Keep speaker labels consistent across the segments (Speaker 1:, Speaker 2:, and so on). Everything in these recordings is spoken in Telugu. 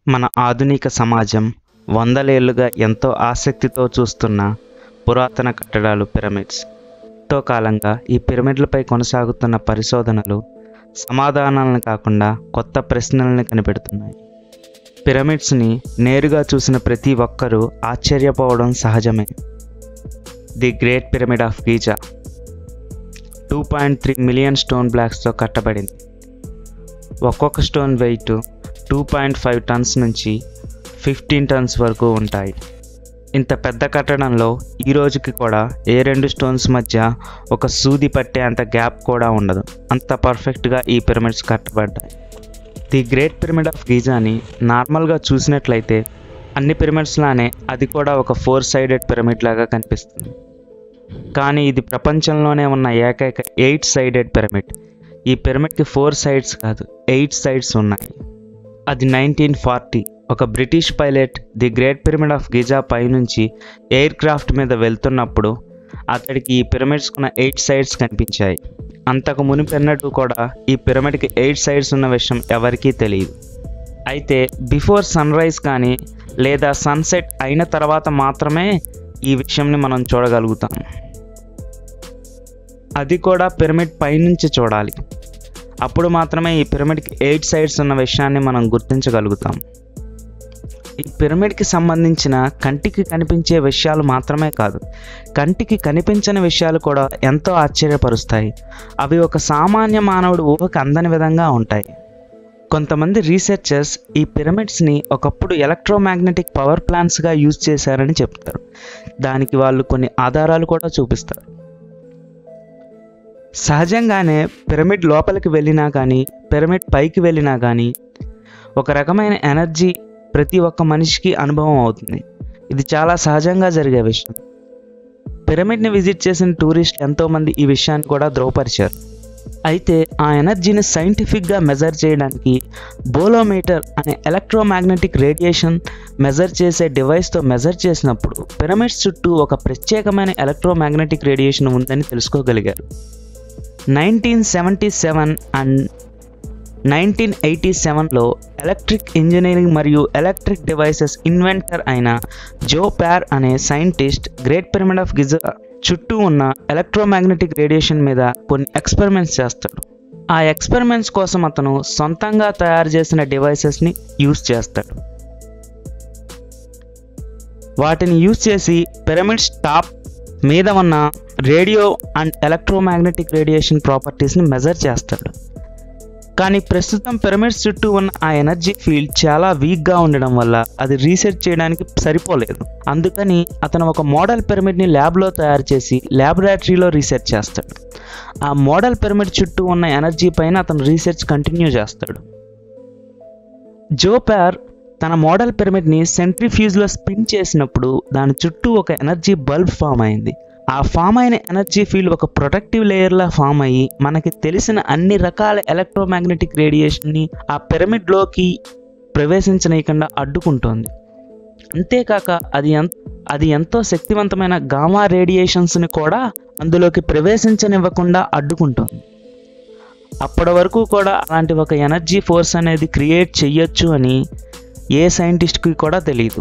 Speaker 1: మన ఆధునిక సమాజం వందలేళ్లుగా ఎంతో ఆసక్తితో చూస్తున్న పురాతన కట్టడాలు పిరమిడ్స్ ఎంతో కాలంగా ఈ పిరమిడ్లపై కొనసాగుతున్న పరిశోధనలు సమాధానాలను కాకుండా కొత్త ప్రశ్నలను కనిపెడుతున్నాయి పిరమిడ్స్ని నేరుగా చూసిన ప్రతి ఒక్కరూ ఆశ్చర్యపోవడం సహజమే the great pyramid of Giza two point three million stone బ్లాక్స్తో కట్టబడింది ఒక్కొక్క stone weight two point five tons నుంచి ఫిఫ్టీన్ టన్స్ వరకు ఉంటాయి ఇంత పెద్ద కట్టడంలో ఈ రోజుకి కూడా ఏ రెండు స్టోన్స్ మధ్య ఒక సూది పట్టే అంత గ్యాప్ కూడా ఉండదు అంత పర్ఫెక్ట్గా ఈ పిరమిడ్స్ కట్టబడ్డాయి ది గ్రేట్ పిరమిడ్ ఆఫ్ గీజాని నార్మల్గా చూసినట్లయితే అన్ని పిరమిడ్స్ లానే అది కూడా ఒక ఫోర్ సైడెడ్ పిరమిడ్ లాగా కనిపిస్తుంది కానీ ఇది ప్రపంచంలోనే ఉన్న ఏకైక ఎయిట్ సైడెడ్ పిరమిడ్ ఈ పిరమిడ్కి ఫోర్ సైడ్స్ కాదు ఎయిట్ సైడ్స్ ఉన్నాయి అది నైన్టీన్ ఫార్టీ ఒక British pilot the great pyramid of Giza పైనుంచి ఎయిర్ క్రాఫ్ట్ మీద వెళ్తున్నప్పుడు అతడికి ఈ పిరమిడ్స్ ఉన్న ఎయిట్ సైడ్స్ కనిపించాయి అంతకు మునిపెన్నట్టు కూడా ఈ పిరమిడ్కి ఎయిట్ సైడ్స్ ఉన్న విషయం ఎవరికీ తెలియదు అయితే బిఫోర్ సన్ రైజ్ కానీ లేదా సన్సెట్ అయిన తర్వాత మాత్రమే ఈ విషయంని మనం చూడగలుగుతాం అది కూడా పిరమిడ్ పైనుంచి చూడాలి అప్పుడు మాత్రమే ఈ పిరమిడ్కి ఎయిట్ సైడ్స్ ఉన్న విషయాన్ని మనం గుర్తించగలుగుతాం ఈ పిరమిడ్కి సంబంధించిన కంటికి కనిపించే విషయాలు మాత్రమే కాదు కంటికి కనిపించని విషయాలు కూడా ఎంతో ఆశ్చర్యపరుస్తాయి అవి ఒక సామాన్య మానవుడు ఊహకు అందని విధంగా ఉంటాయి కొంతమంది రీసెర్చర్స్ ఈ పిరమిడ్స్ని ఒకప్పుడు ఎలక్ట్రోమాగ్నెటిక్ పవర్ ప్లాంట్స్గా యూజ్ చేశారని చెప్తారు దానికి వాళ్ళు కొన్ని ఆధారాలు కూడా చూపిస్తారు సహజంగానే పిరమిడ్ లోపలికి వెళ్ళినా కానీ పిరమిడ్ పైకి వెళ్ళినా కానీ ఒక రకమైన ఎనర్జీ ప్రతి ఒక్క మనిషికి అనుభవం అవుతుంది ఇది చాలా సహజంగా జరిగే విషయం పిరమిడ్ని విజిట్ చేసిన టూరిస్ట్ ఎంతోమంది ఈ విషయాన్ని కూడా ధ్రువపరిచారు అయితే ఆ ఎనర్జీని సైంటిఫిక్గా మెజర్ చేయడానికి బోలోమీటర్ అనే ఎలక్ట్రోమాగ్నెటిక్ రేడియేషన్ మెజర్ చేసే డివైస్తో మెజర్ చేసినప్పుడు పిరమిడ్స్ చుట్టూ ఒక ప్రత్యేకమైన ఎలక్ట్రోమాగ్నెటిక్ రేడియేషన్ ఉందని తెలుసుకోగలిగారు nineteen seventy seven and nineteen eighty సెవెన్లో ఎలక్ట్రిక్ ఇంజనీరింగ్ మరియు ఎలక్ట్రిక్ డివైసెస్ ఇన్వెంటర్ అయిన జో ప్యార్ అనే scientist great pyramid of Giza చుట్టూ ఉన్న ఎలక్ట్రోమాగ్నెటిక్ రేడియేషన్ మీద కొన్ని ఎక్స్పెరిమెంట్స్ చేస్తాడు ఆ ఎక్స్పెరిమెంట్స్ కోసం అతను సొంతంగా తయారు చేసిన డివైసెస్ని యూస్ చేస్తాడు వాటిని యూజ్ చేసి పిరమిడ్స్ టాప్ మీద ఉన్న రేడియో అండ్ ఎలక్ట్రోమాగ్నెటిక్ రేడియేషన్ ప్రాపర్టీస్ని మెజర్ చేస్తాడు కానీ ప్రస్తుతం పిరమిడ్స్ చుట్టూ ఉన్న ఆ ఎనర్జీ ఫీల్డ్ చాలా వీక్గా ఉండడం వల్ల అది రీసెర్చ్ చేయడానికి సరిపోలేదు అందుకని అతను ఒక మోడల్ పిరమిడ్ని ల్యాబ్లో తయారు చేసి ల్యాబొరేటరీలో రీసెర్చ్ చేస్తాడు ఆ మోడల్ పిరమిడ్ చుట్టూ ఉన్న ఎనర్జీ పైన అతను రీసెర్చ్ కంటిన్యూ చేస్తాడు జోపార్ తన మోడల్ పిరమిడ్ని సెంట్రిఫ్యూజ్లో స్పిన్ చేసినప్పుడు దాని చుట్టూ ఒక ఎనర్జీ బల్బ్ ఫామ్ అయింది ఆ ఫామ్ అయిన ఎనర్జీ ఫీల్డ్ ఒక ప్రొటెక్టివ్ లేయర్లా ఫామ్ అయ్యి మనకి తెలిసిన అన్ని రకాల ఎలక్ట్రోమాగ్నెటిక్ రేడియేషన్ని ఆ పిరమిడ్లోకి ప్రవేశించనీయకుండా అడ్డుకుంటోంది అంతేకాక అది ఎన్ అది ఎంతో శక్తివంతమైన గామా రేడియేషన్స్ని కూడా అందులోకి ప్రవేశించనివ్వకుండా అడ్డుకుంటోంది అప్పటి వరకు కూడా అలాంటి ఒక ఎనర్జీ ఫోర్స్ అనేది క్రియేట్ చెయ్యొచ్చు అని ఏ సైంటిస్ట్కి కూడా తెలియదు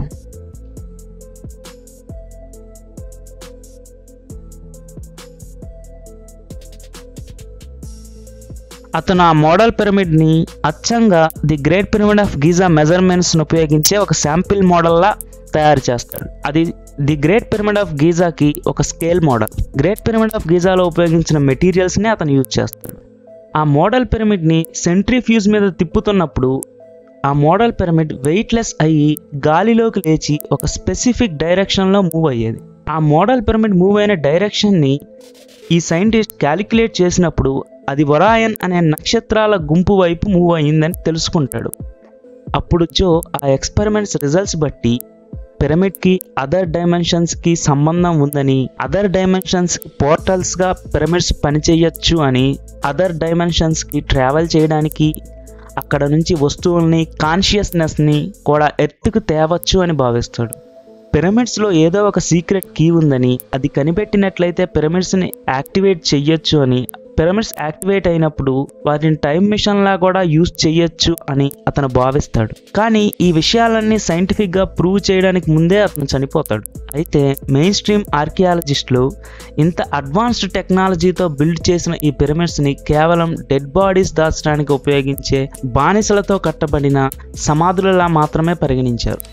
Speaker 1: అతను ఆ మోడల్ పిరమిడ్ని అచ్చంగా the great pyramid of Giza మెజర్మెంట్స్ను ఉపయోగించే ఒక శాంపిల్ మోడల్లా తయారు చేస్తాడు అది ది గ్రేట్ పిరమిడ్ ఆఫ్ గీజాకి ఒక scale model great pyramid of గీజాలో ఉపయోగించిన మెటీరియల్స్ని అతను యూజ్ చేస్తాడు ఆ మోడల్ పిరమిడ్ని సెంట్రిఫ్యూజ్ మీద తిప్పుతున్నప్పుడు ఆ మోడల్ పిరమిడ్ వెయిట్లెస్ అయ్యి గాలిలోకి లేచి ఒక స్పెసిఫిక్ డైరెక్షన్లో మూవ్ అయ్యేది ఆ మోడల్ పిరమిడ్ మూవ్ అయిన డైరెక్షన్ని ఈ సైంటిస్ట్ క్యాలిక్యులేట్ చేసినప్పుడు అది వరాయన్ అనే నక్షత్రాల గుంపు వైపు మూవ్ అయ్యిందని తెలుసుకుంటాడు అప్పుడు జో ఆ ఎక్స్పెరిమెంట్స్ రిజల్ట్స్ బట్టి పిరమిడ్కి అదర్ డైమెన్షన్స్కి సంబంధం ఉందని అదర్ డైమెన్షన్స్కి పోర్టల్స్గా పిరమిడ్స్ పనిచేయచ్చు అని అదర్ డైమెన్షన్స్కి ట్రావెల్ చేయడానికి అక్కడ నుంచి వస్తువుల్ని కాన్షియస్నెస్ని కూడా ఎర్త్కు తేవచ్చు అని భావిస్తాడు పిరమిడ్స్లో ఏదో ఒక సీక్రెట్ కీ ఉందని అది కనిపెట్టినట్లయితే పిరమిడ్స్ని యాక్టివేట్ చెయ్యొచ్చు అని పిరమిడ్స్ యాక్టివేట్ అయినప్పుడు వాటిని టైం మిషన్లా కూడా యూజ్ చేయొచ్చు అని అతను భావిస్తాడు కానీ ఈ విషయాలన్నీ సైంటిఫిక్గా ప్రూవ్ చేయడానికి ముందే అతను చనిపోతాడు అయితే మెయిన్ స్ట్రీమ్ ఆర్కియాలజిస్టులు ఇంత అడ్వాన్స్డ్ టెక్నాలజీతో బిల్డ్ చేసిన ఈ పిరమిడ్స్ని కేవలం డెడ్ బాడీస్ దాచడానికి ఉపయోగించే బానిసలతో కట్టబడిన సమాధులలా మాత్రమే పరిగణించారు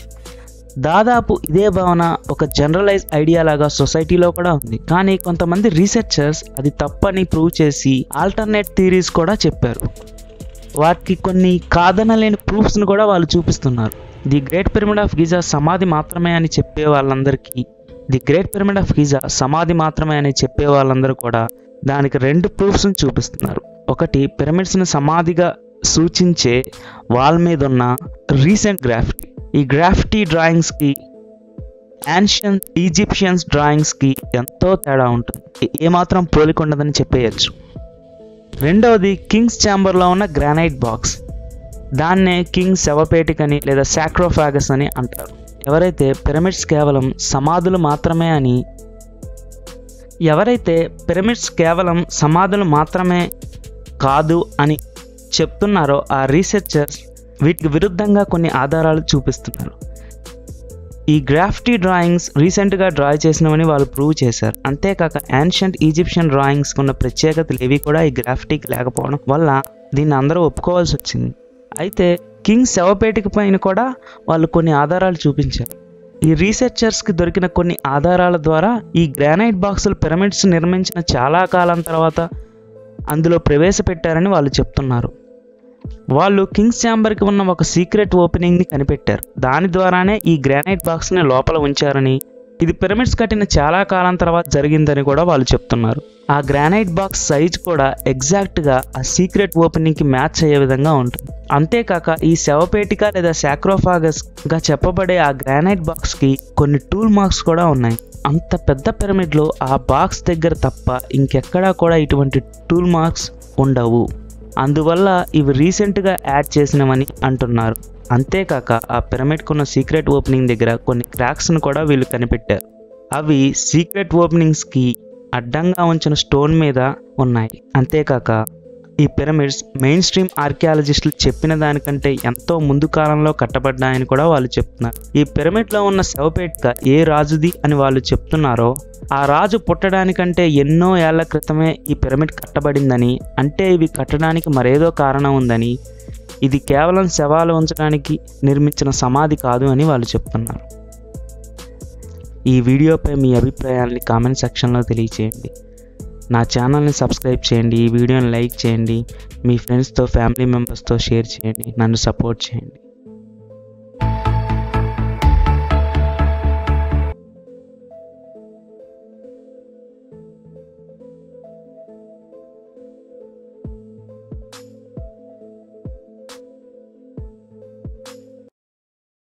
Speaker 1: దాదాపు ఇదే భావన ఒక జనరలైజ్ ఐడియా లాగా సొసైటీలో కూడా ఉంది కానీ కొంతమంది రీసెర్చర్స్ అది తప్పని ప్రూవ్ చేసి ఆల్టర్నేట్ థీరీస్ కూడా చెప్పారు వాటికి కొన్ని కాదనలేని ప్రూఫ్స్ని కూడా వాళ్ళు చూపిస్తున్నారు the great pyramid of Giza సమాధి మాత్రమే అని చెప్పే వాళ్ళందరికీ the great pyramid of Giza సమాధి మాత్రమే అని చెప్పే వాళ్ళందరూ కూడా దానికి రెండు ప్రూఫ్స్ని చూపిస్తున్నారు ఒకటి పిరమిడ్స్ని సమాధిగా సూచించే వాల్ మీద ఉన్న రీసెంట్ గ్రాఫిటీ ఈ గ్రాఫిటీ డ్రాయింగ్స్కి యాన్షియన్ ఈజిప్షియన్స్ డ్రాయింగ్స్కి ఎంతో తేడా ఉంటుంది ఏమాత్రం పోలిక ఉండదని చెప్పేయచ్చు రెండవది కింగ్స్ ఛాంబర్లో ఉన్న గ్రానైట్ బాక్స్ దాన్నే కింగ్ శవపేటిక్ అని లేదా సాక్రోఫాగస్ అని అంటారు ఎవరైతే పిరమిడ్స్ కేవలం సమాధులు మాత్రమే అని ఎవరైతే పిరమిడ్స్ కేవలం సమాధులు మాత్రమే కాదు అని చెప్తున్నారో ఆ రీసెర్చర్స్ వీటికి విరుద్ధంగా కొన్ని ఆధారాలు చూపిస్తున్నారు ఈ గ్రాఫ్టీ డ్రాయింగ్స్ రీసెంట్గా డ్రా చేసినవని వాళ్ళు ప్రూవ్ చేశారు అంతేకాక యాన్షియంట్ ఈజిప్షియన్ డ్రాయింగ్స్ ఉన్న ప్రత్యేకతలు ఏవి కూడా ఈ గ్రాఫ్టీకి లేకపోవడం వల్ల దీన్ని అందరూ ఒప్పుకోవాల్సి వచ్చింది అయితే కింగ్ శవపేటిక పైన కూడా వాళ్ళు కొన్ని ఆధారాలు చూపించారు ఈ రీసెర్చర్స్కి దొరికిన కొన్ని ఆధారాల ద్వారా ఈ గ్రానైట్ బాక్సులు పిరమిడ్స్ నిర్మించిన చాలా కాలం తర్వాత అందులో ప్రవేశపెట్టారని వాళ్ళు చెప్తున్నారు వాళ్ళు కింగ్స్ ఛాంబర్కి ఉన్న ఒక సీక్రెట్ ఓపెనింగ్ని కనిపెట్టారు దాని ద్వారానే ఈ గ్రానైట్ బాక్స్ని లోపల ఉంచారని ఇది పిరమిడ్స్ కట్టిన చాలా కాలం తర్వాత జరిగిందని కూడా వాళ్ళు చెప్తున్నారు ఆ గ్రానైట్ బాక్స్ సైజ్ కూడా ఎగ్జాక్ట్గా ఆ సీక్రెట్ ఓపెనింగ్కి మ్యాచ్ అయ్యే విధంగా ఉంటుంది అంతేకాక ఈ శవపేటిక లేదా సాక్రోఫాగస్గా చెప్పబడే ఆ గ్రానైట్ బాక్స్కి కొన్ని టూల్ మార్క్స్ కూడా ఉన్నాయి అంత పెద్ద పిరమిడ్లో ఆ బాక్స్ దగ్గర తప్ప ఇంకెక్కడా కూడా ఇటువంటి టూల్ మార్క్స్ ఉండవు అందువల్ల ఇవి రీసెంట్గా యాడ్ చేసినవని అంటున్నారు అంతేకాక ఆ పిరమిడ్కు ఉన్న సీక్రెట్ ఓపెనింగ్ దగ్గర కొన్ని క్రాక్స్ను కూడా వీళ్ళు కనిపెట్టారు అవి సీక్రెట్ ఓపెనింగ్స్కి అడ్డంగా ఉంచిన స్టోన్ మీద ఉన్నాయి అంతేకాక ఈ పిరమిడ్స్ మెయిన్ స్ట్రీమ్ ఆర్కియాలజిస్టులు చెప్పిన దానికంటే ఎంతో ముందు కాలంలో కట్టబడ్డాయని కూడా వాళ్ళు చెప్తున్నారు ఈ పిరమిడ్లో ఉన్న శవపేటిక ఏ రాజుది అని వాళ్ళు చెప్తున్నారో ఆ రాజు పుట్టడానికంటే ఎన్నో ఏళ్ల క్రితమే ఈ పిరమిడ్ కట్టబడిందని అంటే ఇవి కట్టడానికి మరేదో కారణం ఉందని ఇది కేవలం శవాలు ఉంచడానికి నిర్మించిన సమాధి కాదు అని వాళ్ళు చెప్తున్నారు ఈ వీడియోపై మీ అభిప్రాయాల్ని కామెంట్ సెక్షన్లో తెలియచేయండి నా ఛానల్ని సబ్స్క్రైబ్ చేయండి ఈ వీడియోని లైక్ చేయండి మీ ఫ్రెండ్స్తో ఫ్యామిలీ మెంబర్స్తో షేర్ చేయండి నన్ను సపోర్ట్ చేయండి